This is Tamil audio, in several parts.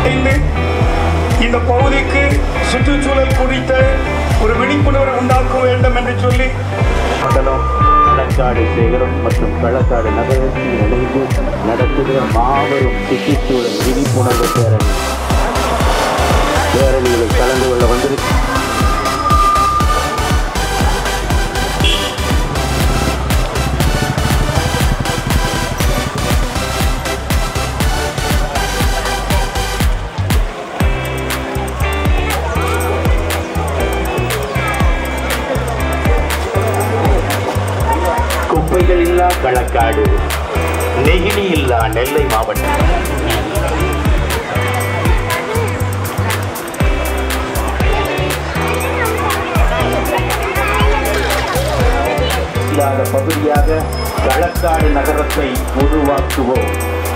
இணைந்து இந்த பகுதிக்கு சுற்றுச்சூழல் குறித்த ஒரு விழிப்புணர்வு உண்டாக்க வேண்டும் என்று சொல்லி மண்டலம் களக்காடு சேகரம் மற்றும் களக்காடு நகரத்தில் இணைந்து நடத்துகிற மாபெரும் சுற்றுச்சூழல் விழிப்புணர்வு பேரணி பேரணியில் கலந்து கொள்ள வந்திருக்கு குப்பைகள் இல்லா களக்காடு நெகிழி இல்லா நெல்லை மாவட்டம் இல்லாத பகுதியாக களக்காடு நகரத்தை உருவாக்குவோம்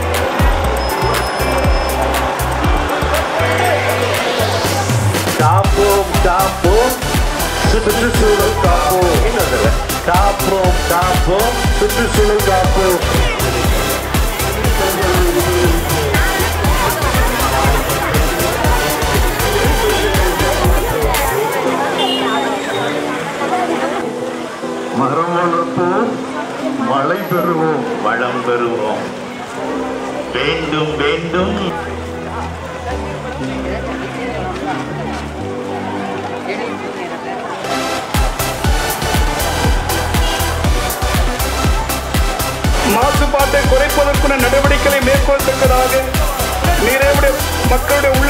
காப்போம் காப்போம் சுற்றுச்சூழல் காப்போம் என்னதுல காப்போம் காப்போம் சுற்றுச்சூழல் காப்போம் மரம் வளர்ப்போம் மழை பெறுவோம் வளம் பெறுவோம் வேண்டும் வேண்டும் மாசுபாட்டை குறைப்பதற்குள்ள நடவடிக்கைகளை மேற்கொள்ளத்தக்கதாக நிறைய மக்களுடைய